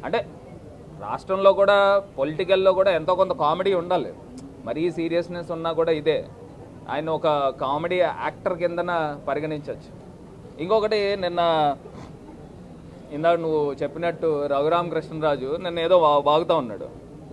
అంటే రాష్ట్రంలో కూడా పొలిటికల్లో కూడా ఎంతో కొంత కామెడీ ఉండాలి మరీ సీరియస్నెస్ ఉన్నా కూడా ఇదే ఆయన ఒక కామెడీ యాక్టర్ కిందన పరిగణించవచ్చు ఇంకొకటి నిన్న ఇందాక నువ్వు చెప్పినట్టు రఘురామ కృష్ణరాజు నిన్న ఏదో వా- వాగుతూ ఉన్నాడు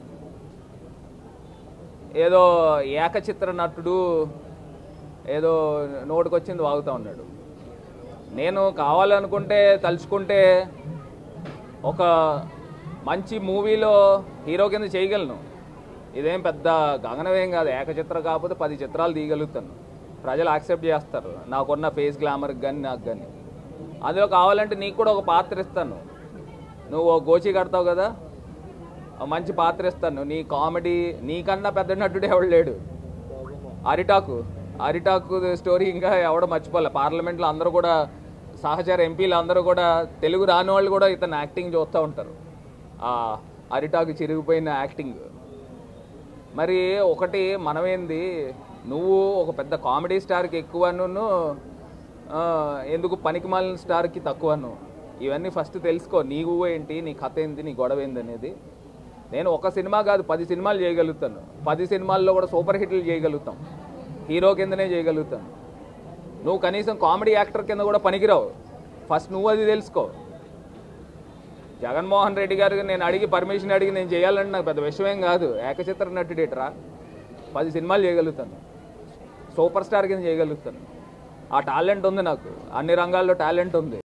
ఏదో ఏకచిత్ర నటుడు ఏదో నోటికొచ్చింది వాగుతూ ఉన్నాడు నేను కావాలనుకుంటే తలుచుకుంటే ఒక మంచి మూవీలో హీరో కింద చేయగలను ఇదేం పెద్ద గగనమేం కాదు ఏకచిత్రం కాకపోతే పది చిత్రాలు తీయగలుగుతాను ప్రజలు యాక్సెప్ట్ చేస్తారు నాకున్న ఫేస్ గ్లామర్కి కానీ నాకు కానీ అందులో కావాలంటే నీకు కూడా ఒక పాత్ర ఇస్తాను నువ్వు ఓ గోచి కడతావు కదా ఆ మంచి పాత్ర ఇస్తాను నీ కామెడీ నీకన్నా పెద్ద నటుడు ఎవడు లేడు అరిటాకు అరిటాకు స్టోరీ ఇంకా ఎవడో మర్చిపోలే పార్లమెంట్లో అందరూ కూడా సహచర ఎంపీలు అందరూ కూడా తెలుగు రాని వాళ్ళు కూడా ఇతను యాక్టింగ్ చూస్తూ ఉంటారు ఆ అరిటాకు చిరిగిపోయిన యాక్టింగ్ మరి ఒకటి మనమేంది నువ్వు ఒక పెద్ద కామెడీ స్టార్కి ఎక్కువను ఎందుకు పనికిమాలిన స్టార్కి తక్కువను ఇవన్నీ ఫస్ట్ తెలుసుకో నీ ఊహ ఏంటి నీ కథ ఏంటి నీ గొడవ ఏంది అనేది నేను ఒక సినిమా కాదు పది సినిమాలు చేయగలుగుతాను పది సినిమాల్లో కూడా సూపర్ హిట్లు చేయగలుగుతాం హీరో కిందనే చేయగలుగుతాను నువ్వు కనీసం కామెడీ యాక్టర్ కింద కూడా పనికిరావు ఫస్ట్ నువ్వు అది తెలుసుకో జగన్మోహన్ రెడ్డి గారికి నేను అడిగి పర్మిషన్ అడిగి నేను చేయాలంటే నాకు పెద్ద విషయం కాదు ఏకచిత్ర నటుడేటరా పది సినిమాలు చేయగలుగుతాను సూపర్ స్టార్ కింద చేయగలుగుతాను ఆ టాలెంట్ ఉంది నాకు అన్ని రంగాల్లో టాలెంట్ ఉంది